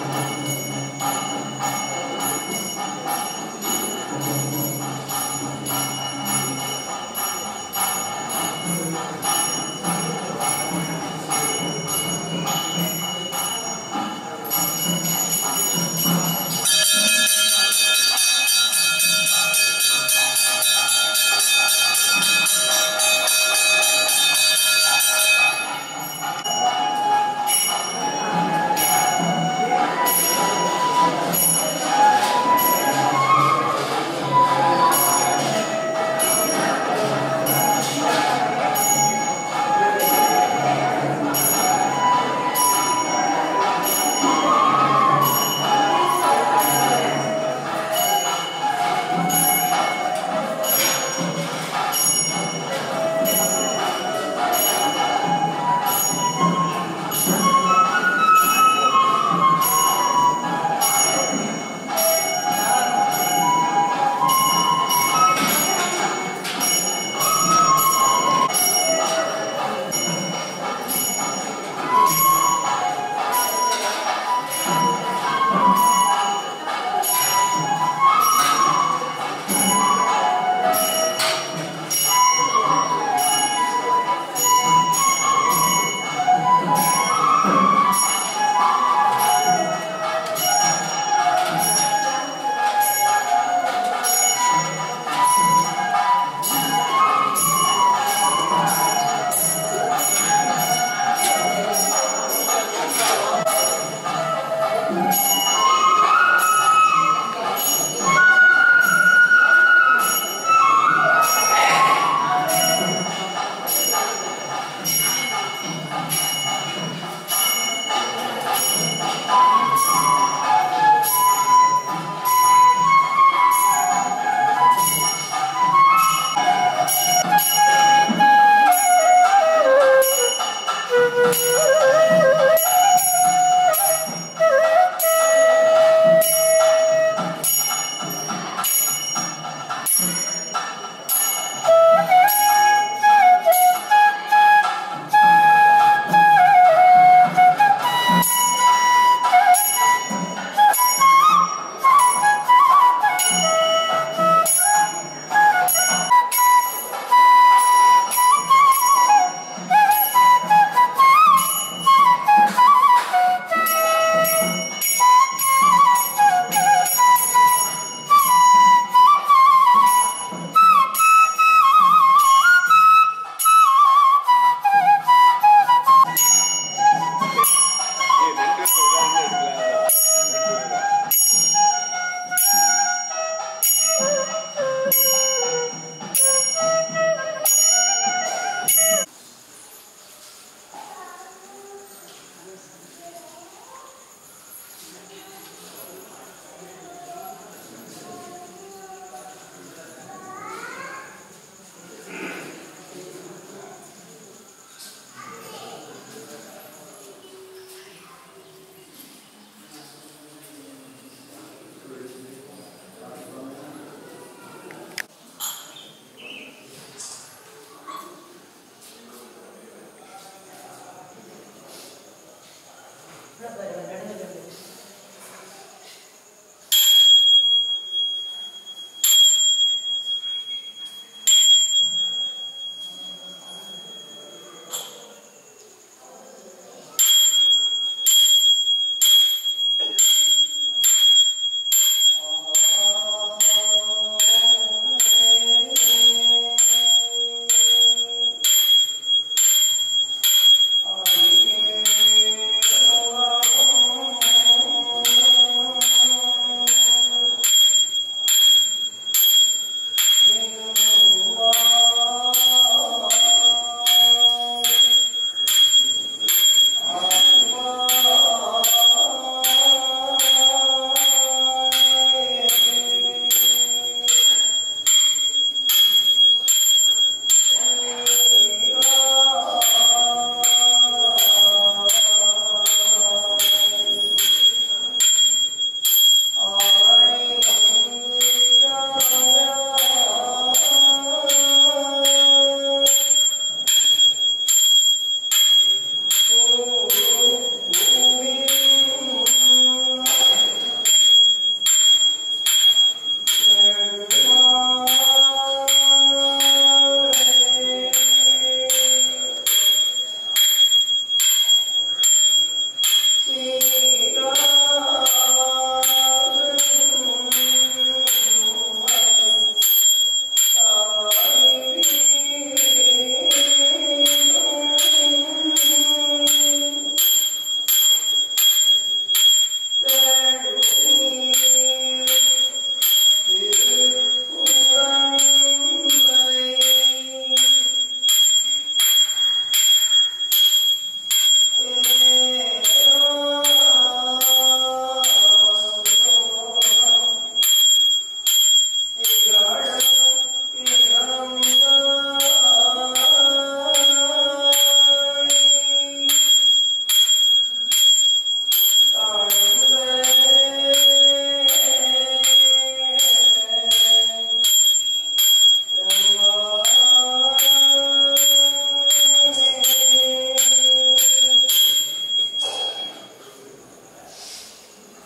ஆ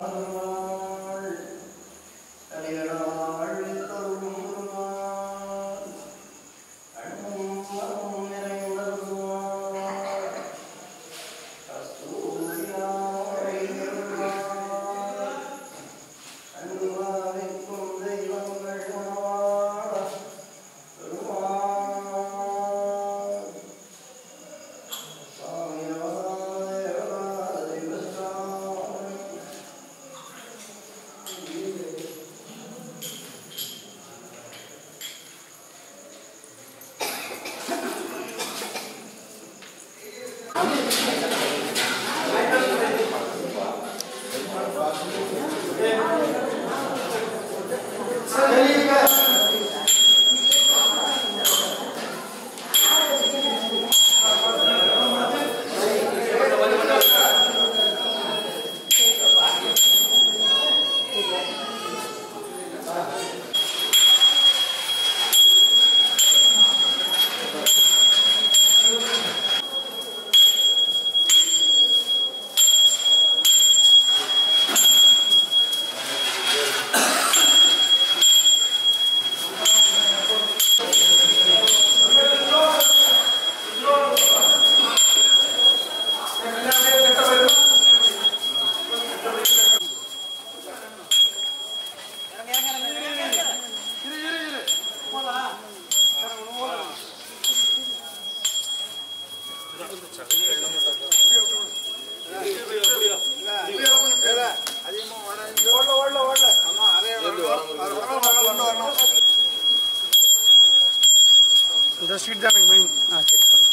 இந்த ஸ்வீட் தான் எனக்கு மெயின் ஆ சரி பண்ணு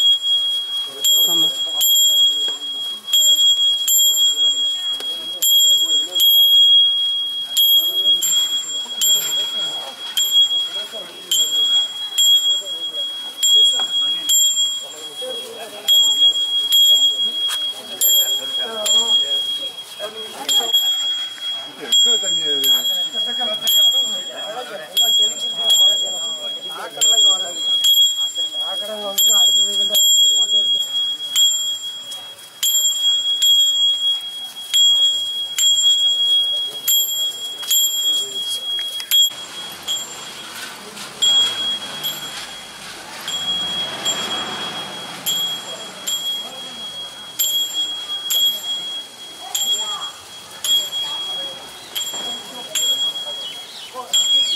ஆமாம் ஆ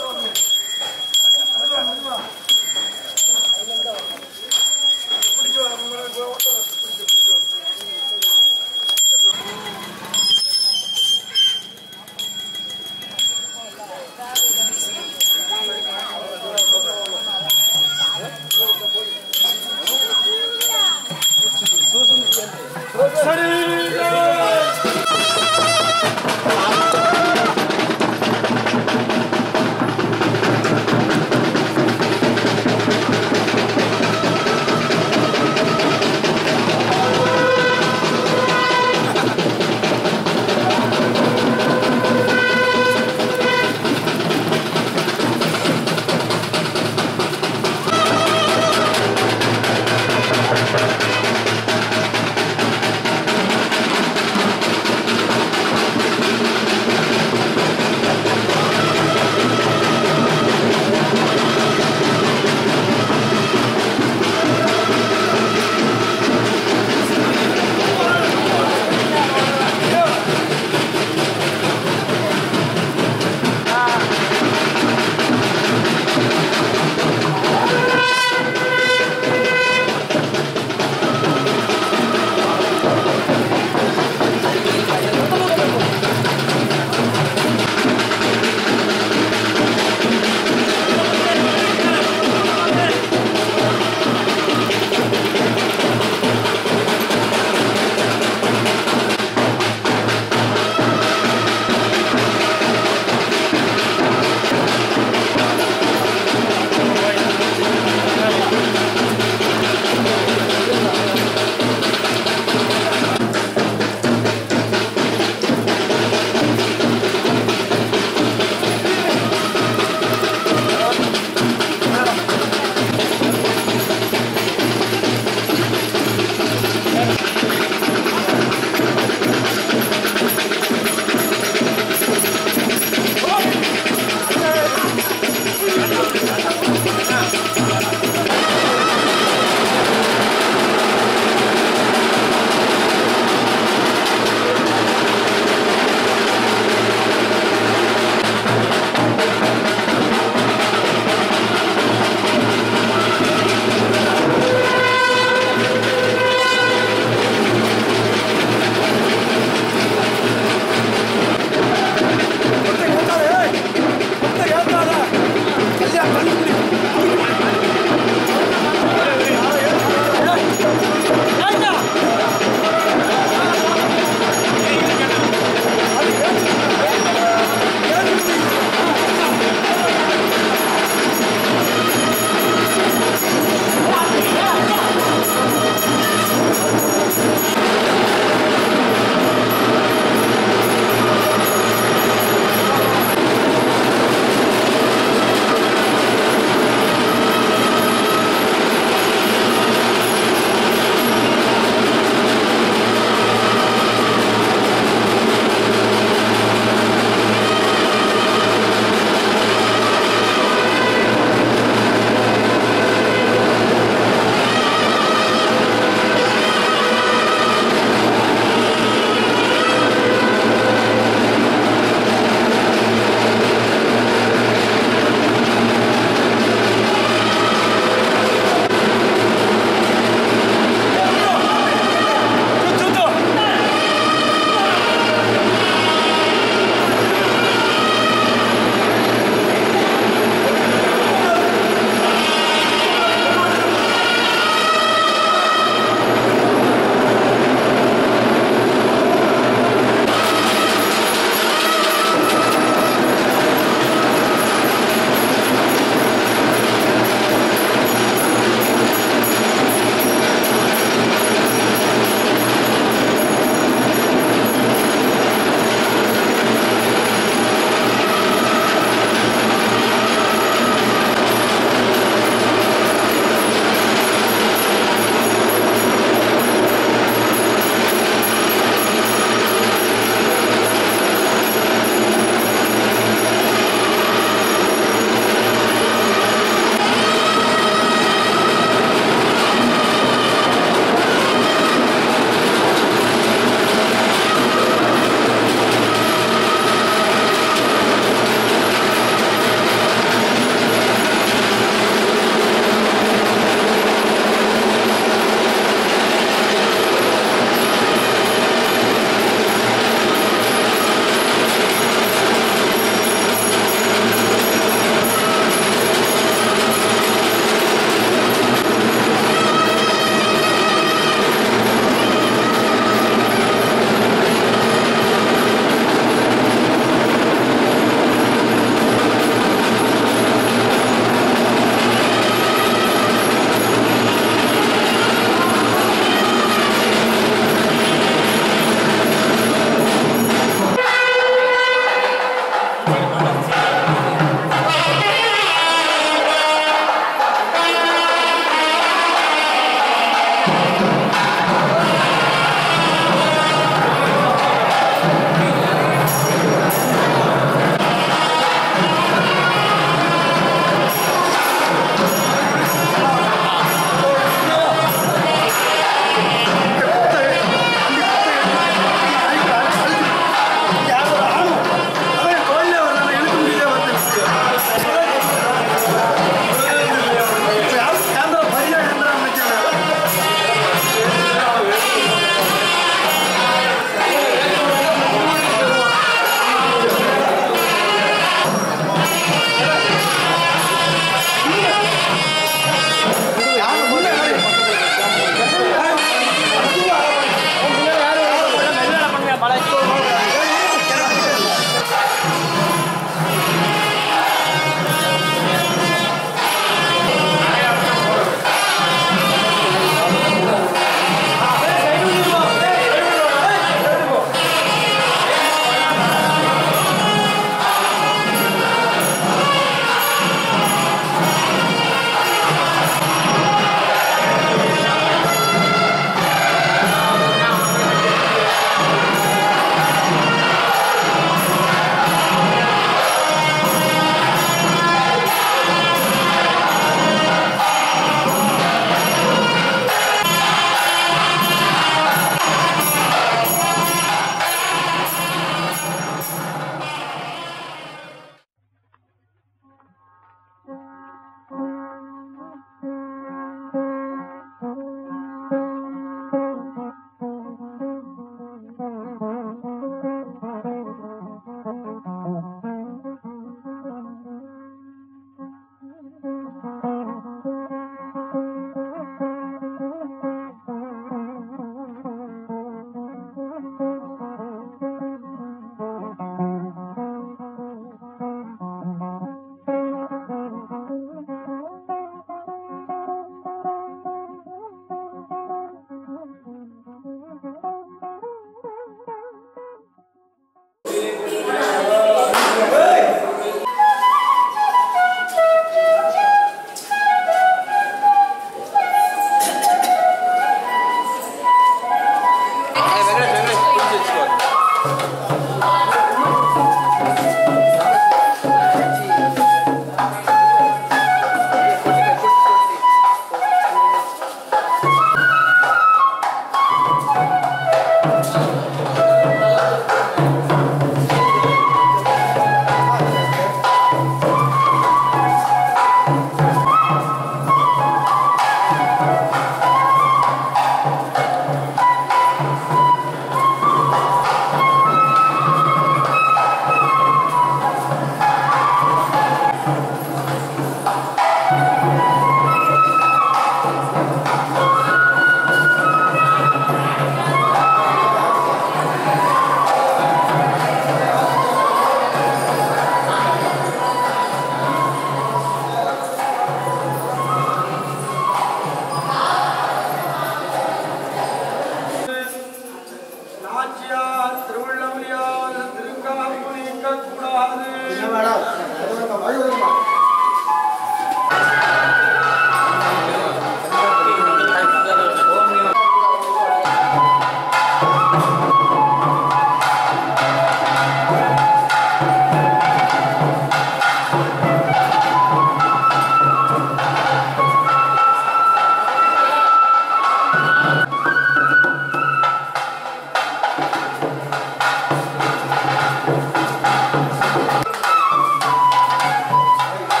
ஆ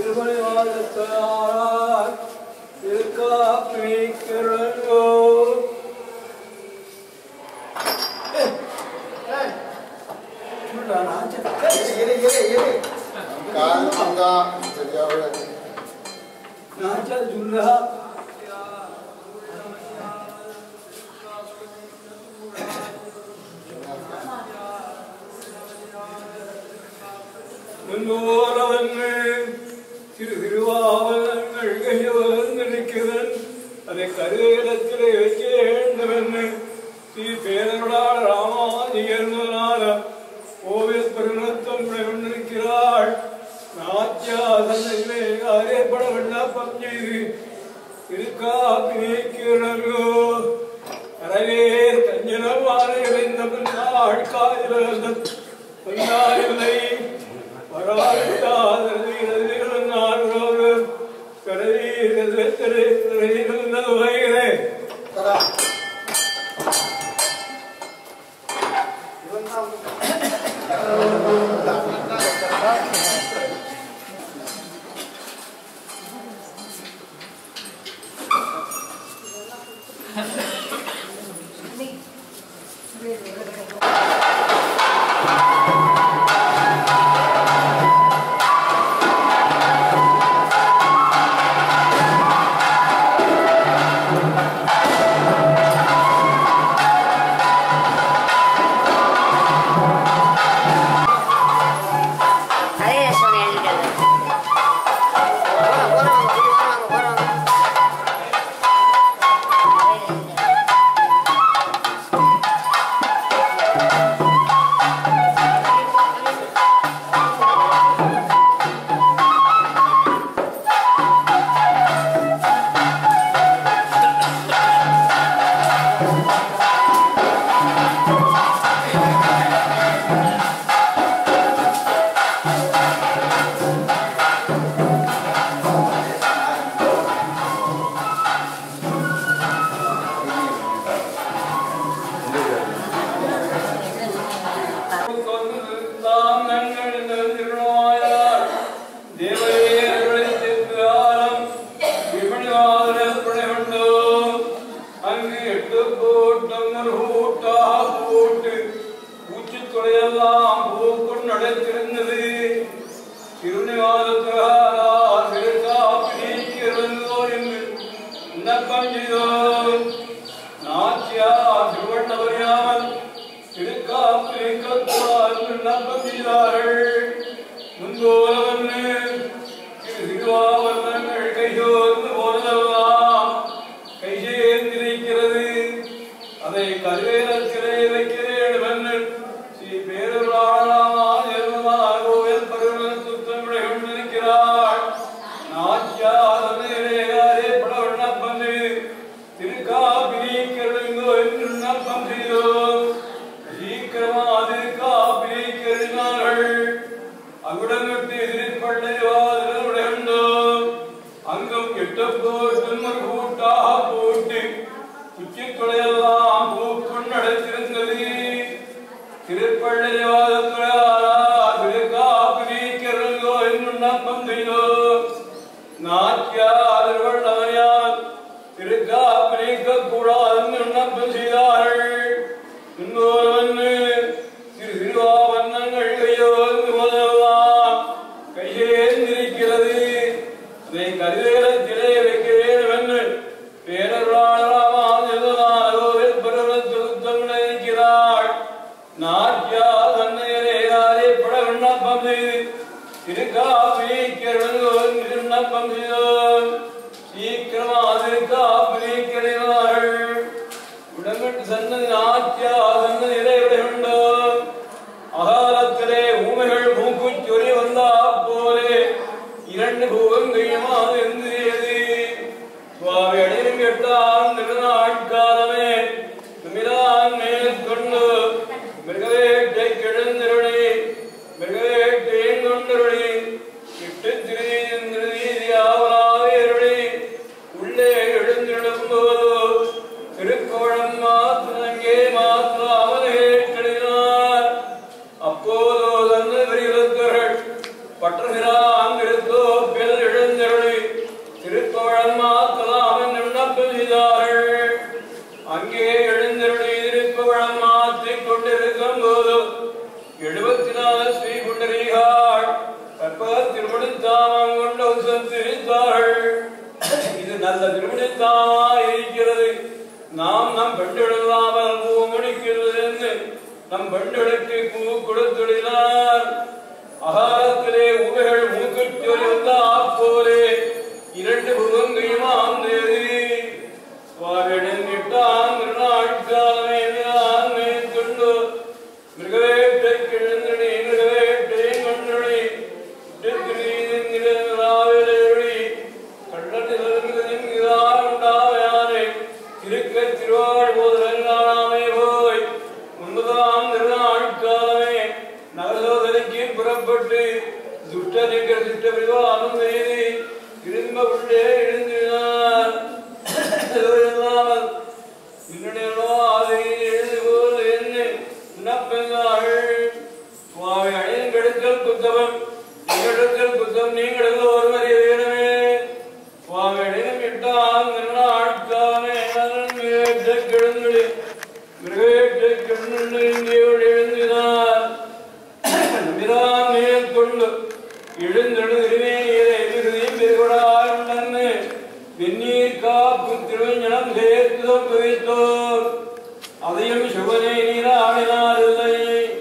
திருமணிவாதத்தாரார் திருக்காப்பிக்கிறோ काल अंगा सजावट நாச்சல் ஜுல்லா முன்னோரவன்னு திரு திருவாவலங்கள் கையவலங்கிருக்கிறன் அதை கருவேலத்திலே வைக்க வேண்டுமென்னு ஸ்ரீ பேரருடாள் ராமாதிகர்மனார கோவில் பெருநத்தம் கொண்டிருக்கிறாள் நாச்சியாசனிலே அறியப்பட விண்ணப்பம் செய்து திருக்காப்பினைக்கிறோ அறவேர் கஞ்சனவானை இறைந்த பின்னாள் காயிலிருந்த பொன்னாரில்லை வரைகிறேன் करा அதே சொன்ன எழுதிட்டாங்க போறோம் போறோம் போறோம் போறோம் நாச்சியா திருவண்ணவரியாமல் திருக்காப்பிரிக்கத்தால் விண்ணப்பம் செய்தார்கள் முன்போலவன்னு திரு திருவாவரணங்கள் கையோர்ந்து போனதெல்லாம் கை சேர்ந்திருக்கிறது அதை கருவேலத்திலே வைக்கிறேன் என்று ஸ்ரீ பேருளாராமால் கோவில் பருவன் சுத்தமிழை கொண்டிருக்கிறாள் நாச்சியாரே பட விண்ணப்பம் செய்து திருக்காபிரிக்கிறோ என்று விண்ணப்பம் செய்தோம் சீக்கிரமாக காப்பிரிக்கிறார்கள் அங்குடன் விட்டு எதிர்ப்பள்ளவாதிரோ அங்கும் எட்ட போட்டு கூட்டாக போட்டு உச்சித்துளையெல்லாம் பூக்குள் நடத்திருந்தது திருப்பள்ளிவாதத்துறையாரா திருக்காப்பிரிக்கிறோ என்று விண்ணப்பம் செய்தோம் நாச்சியார் திருக்காப்பிரிக்க கூடாது விண்ணப்பம் செய்தார்கள் இன்னொருவன்னு திரு திருவாவண்ணங்கள் கையோர்ந்து முதலாம் கையேந்திருக்கிறது அதை கருவேலத்திலே வைக்கிறேன் என்று பேரராமாவில் பருவத்துத்தம் நினைக்கிறாள் நாட்டியா தன்னையரே யாரே பட விண்ணப்பம் செய்து திருக்காப்பிரிக்கிறவர்கள் விண்ணப்பம் செய்தோம் சீக்கிரமாக திருக்காப்பிரிக்கிறார்கள் உடம்பிட்டு சன்னதி நாட்டியா சன்னதி இறைவிடுண்டோ அகாலத்திலே ஊமைகள் மூக்குச் சொறி வந்தா போலே இரண்டு பூவங்கையுமாக இருந்தது சுவாமி அடையும் எட்டாம் திருநாட்காலமே மிரான் மேல் கொண்டு மிருகவேட்டை கிழந்திருளி மிருகவேட்டையின் கொண்டருளி இட்டு திருநீதியாவலாவேருளி உள்ளே எழுந்திடும்போது திருக்கோளம் மாத்திரங்கே மாத்திர அவனேற்றினார் அப்போதோ தந்த விரிவத்தர்கள் பற்றுகிறான் இருந்தோ பில் நல்ல திருமணித்தானாய் இருக்கிறது நாம் நம் பெண்களில்லாமல் பூ முடிக்கிறது என்று நம் பெண்களுக்கு பூ கொடுத்துடினார் அகாரத்திலே உமைகள் மூக்குச்சொலி வந்த ஆப்போலே இரண்டு புகங்கையும் ஆந்தேதி சுவாமியிடம் விட்டான் திருநாட்காலமே ஆன்மே கொண்டு மிருகவேட்டை கிழந்தடி மிருகவேட்டை மண்ணொழி திருவிழி கண்டத்திலிருந்தாவே திருக்க திருவாழ் போதலாமே போய் முன்பதாம் திருநாட்காலமே நகரோதனைக்கு புறப்பட்டு துஷ்டனிக்கிற துஷ்ட விவாதம் செய்து திரும்ப உள்ளே எழுந்தினார் இல்லாமல் இன்னுடையோ அதை எழுது போல் என்ன விண்ணப்பங்கள் சுவாமி அழியங்கெடுக்கல் குத்தவன் நீங்களெடுக்கல் குத்தம் நீங்கள் எல்லோரும் அறிய வேணுமே சுவாமி அழியம் இட்டால் நின்னாட்காமே கிழங்குடி மிருகேற்ற கிழங்குடி எழுந்தினார் நம்பிரான் மேற்கொண்டு எழுந்தெழு திருவேணியரை மிகுதியும் பெருகொடாருண்டன்னு வெந்நீர் காப்பு திருவஞ்சனம் சேர்த்துதம் வைத்தோர் அதையும் சிவனை நீராடினார் இல்லை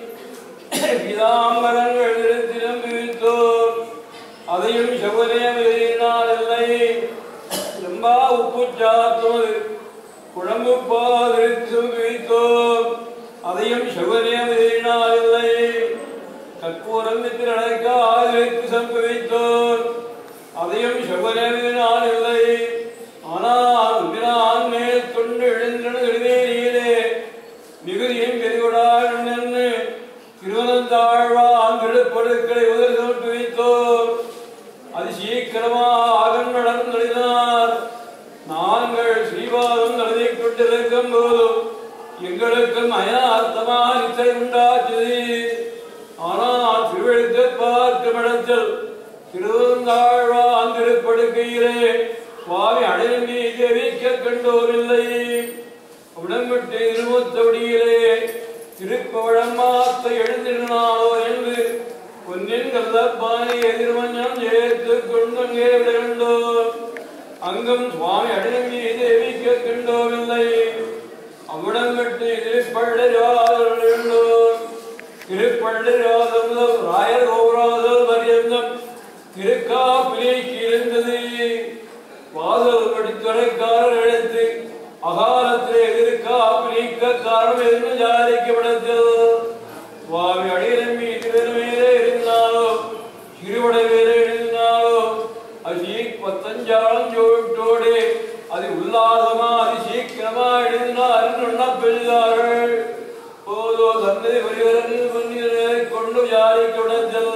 பீதாம்பரங்கள் திருத்தினம் விவித்தோர் அதையும் சிவனே வெளியினார் இல்லை செம்பா உப்பு சாத்துவது குழம்பு பாதிருத்தும் விவித்தோர் அதையும் சிவனே வெளியினார் இல்லை கற்பூரம் வித்து நடக்க ஆதிரைத்து சம்பவித்தோர் அதையும் செவ்வரவினால் இல்லை ஆனால் உன்னினான் மேல் கொண்டு எழுந்தன எழுவேரியிலே மிகுதியும் பெருகுடாள் நின்று திருவனந்தாழ்வான் விழுப்படுக்களை உதவி சமர்ப்பித்தோர் அது சீக்கிரமாக நடந்தடினார் நாங்கள் ஸ்ரீபாதம் நடத்தி கொண்டிருக்கும் போது எங்களுக்கு மயார்த்தமா நிச்சை உண்டாச்சது ஆனால் திருவெழுத்து பார்க்கும் இடத்தில் திருவந்தாழ்வான் திருப்படுக்கையிலே சுவாமி அடையங்கி ஜெயிக்க கண்டோரில்லை உடம்பிட்டு இருபத்தொடியிலே திருப்பவழம் மாத்த எழுந்திருந்தாலோ என்று பொன்னின் கல்லப்பானை எதிர்மஞ்சம் சேர்த்து கொண்டங்கே விளையாண்டோர் அங்கும் சுவாமி அடையங்கி தேவிக்க கண்டோவில்லை அவ்விடம் விட்டு திருப்பள்ளோர் திருப்பள்ளிராதம் ராயர் கௌராதல் பரியந்தம் திருக்காப்பிலேக்கு இருந்தது வாதல் படித்துறைக்காரர் எடுத்து அகாலத்திலே திருக்காப்பிலிக்க காரணம் என்று ஜாரிக்கப்படத்தில் சுவாமி அடிரம்பி திருமேலே இருந்தாலோ சிறுவடை வேலே இருந்தாலோ அது பத்தஞ்சாலம் ஜோட்டோடு அது உல்லாசமா அது சீக்கிரமா எழுதினார் என்று பெறுகிறார்கள் போதோ தந்தை வருகிறன் பொன்னியரை கொண்டு யாரிக்கிடத்தில்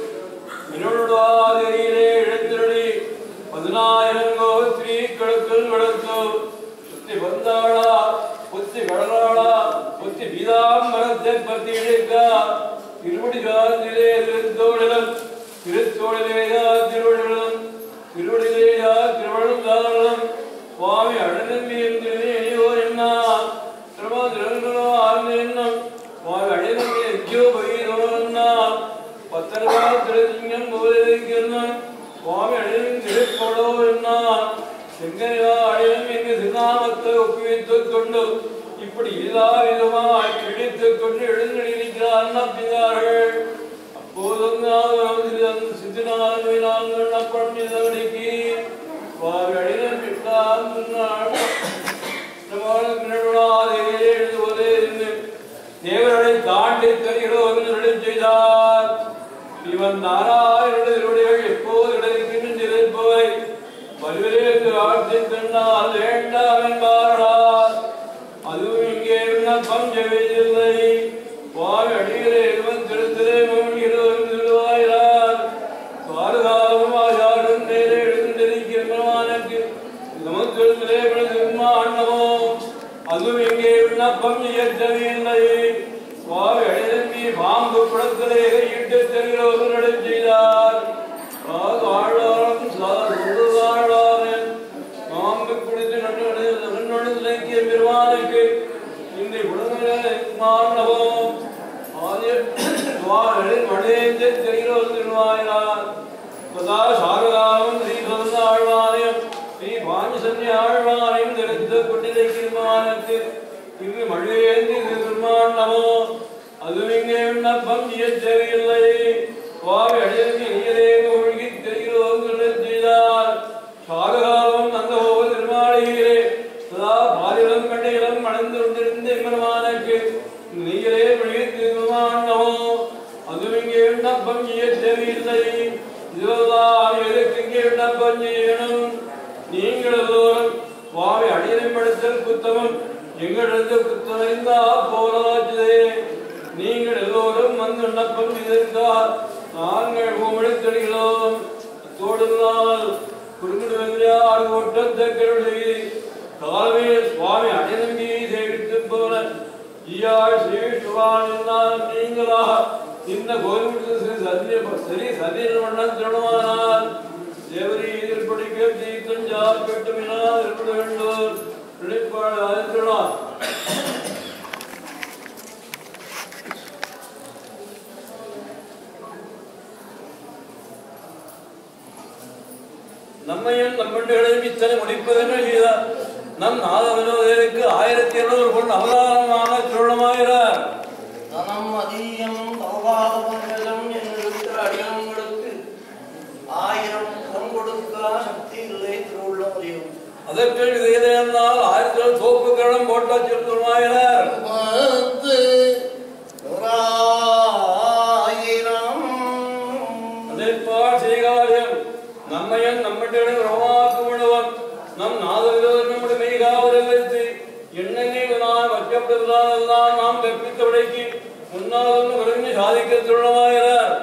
இருளாதிரியிலே எழுத்திரடி பதினாயிரங்கோ ஸ்ரீக்களுக்குள் விளக்கு புத்தி வந்தாளா புத்தி கடலாளா புத்தி பீதாம்பரத்தை பற்றி இழுக்கா திருவடி காத்திலே திருத்தோழலும் திருத்தோழிலேயா திருவடிகளும் திருவடிலேயா திருவள்ளும் தாரலும் சுவாமி அடனம்பியின் திருநேனியோ என்ன திருமாதிரங்களோ ஆழ்ந்த எண்ணம் சுவாமி அடனம்பி எஜ்ஜோ பகீரோ என்ன பத்தரவா திருசிங்கம் போலிருக்கின்ற சுவாமி அடனும் திருப்படோ என்ன செங்கனிலா அடையும் எங்கு திருநாமத்தை ஒப்புவித்துக் கொண்டு இப்படி எல்லா விதமாய் பிடித்துக் கொண்டு எழுந்திருக்கிறார் அன்னப்பிதார்கள் அப்போதும் நான் சித்தினான் நாங்கள் அப்படம் இதவடிக்கு சுவாமி அடினம் விட்டான் முன்னாள் தேவர்களை தாண்டி தருகிறோம் செய்தார் இவன் நாராயணனுடைய எப்போது கிடைக்கின்ற இருப்பவை பல்வேறு ஆட்சி தன்னால் வேண்டாம் என்பார்களார் அதுவும் இங்கே விண்ணப்பம் செய்வதில்லை சுவாமி அடிகளே இவன் திருத்திரை மூழ்கிறோம் திருவாயிறார் பாதுகாவும் ஆசாடும் நேரே எழுந்திருக்கிற பெருமானுக்கு நமக்கு அண்ணமோ அதுவும் இங்கே விண்ணப்பம் இயற்றவில்லை சுவாமி எழுதி பாம்பு குளத்திலே இட்டு தெரிகிறவர்கள் நடை செய்தார் ஆழ்வாரம் சொல்லுவாழ்வாரன் பாம்பு குடித்து நட்டு இலக்கிய பெருமானுக்கு இந்த குழந்தை மாணவம் மழையஞ்சு தெரிகிறவர்கள் திருவாயினார் சதா சாரதாரம் ஸ்ரீ சொந்தாழ்வாலயம் ஸ்ரீ பாஞ்ச அனுகிரகம் செய்யணும் நீங்கள் எல்லோரும் சுவாமி அடியனைப்படுத்தல் குத்தமும் எங்களது குத்தமைந்தா போராச்சுதே நீங்கள் எல்லோரும் வந்து விண்ணப்பம் செய்திருந்தால் நாங்கள் உங்களை தெளிகிறோம் அத்தோடுனால் குறுங்குடுவென்றார் ஓட்டத்தை கருளி காலமே சுவாமி அடிநம்பியை சேவித்து போல ஈயாள் சேவித்துவானால் நீங்களா இந்த கோயில் சரி சரி சரி வண்ணம் திருணுவானால் தேவரி எதிர் படிக்க தீத்தஞ்சா பெட்டுமினா இருக்க வேண்டும் பிழைப்பாடு ஆதித்யனார் நம்மையும் நம்மண்டுகளையும் இத்தனை முடிப்பதென்று செய்தார் நம் நாத வினோதருக்கு ஆயிரத்தி இருநூறு பொன் அவதாரமான திருளமாகிறார் தனம் அதிகம் பௌபாத மண்டலம் என்று அடியாங்களுக்கு ஆயிரம் பொன் கொடுக்க சக்தி இல்லை திருவுள்ள முடியும் அதற்கு இதனால் ஆயிரத்தி ஏழு தோப்பு கரணம் போட்டா திருமாகிறார் பத்து நூறாயிரம் அதேபால் செய்காரியம் நம்மையும் நம்மட்டனை உருவாக்க விடுவன் நம் நாத விரோதம் நம்முடைய மெய்காவலை வைத்து எண்ணெய் நாம் வச்சப்படுவதால் நாம் கற்பித்த விடைக்கு முன்னால் விரைந்து சாதிக்க திருளமாகிறார்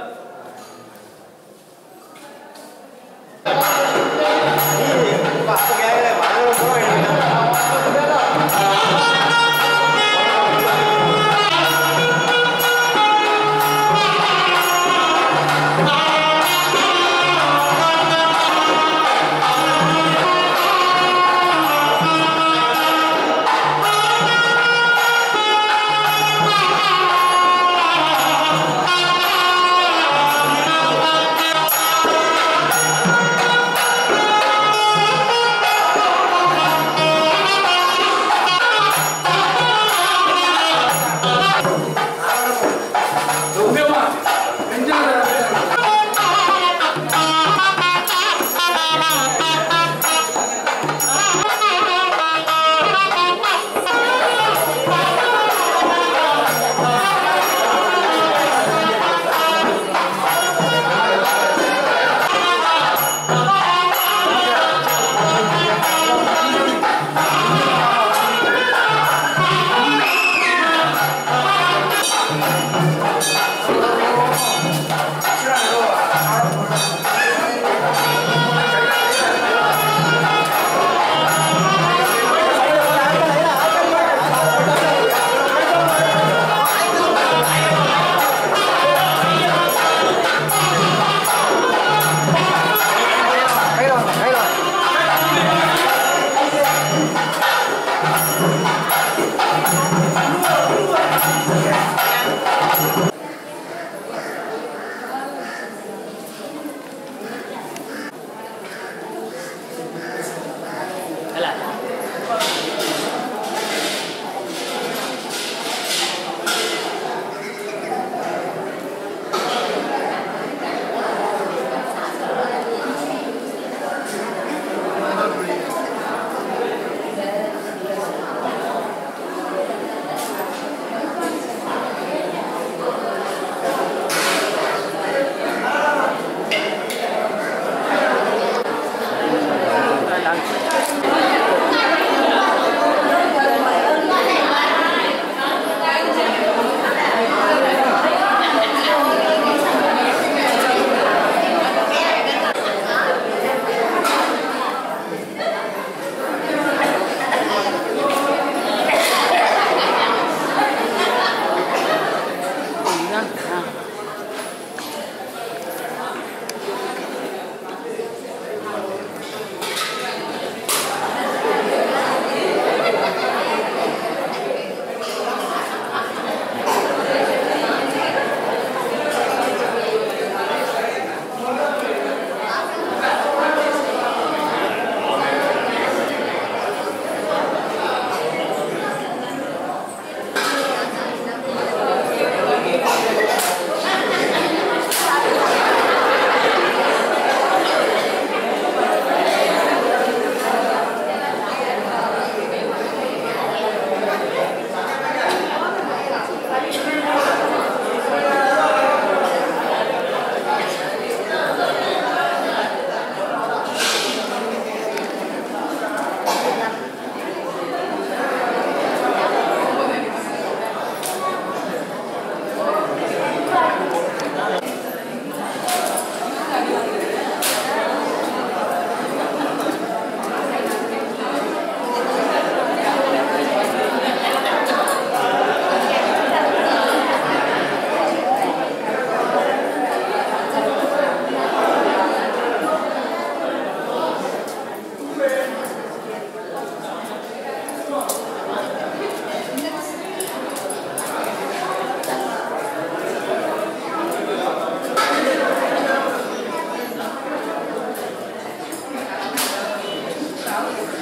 சாமி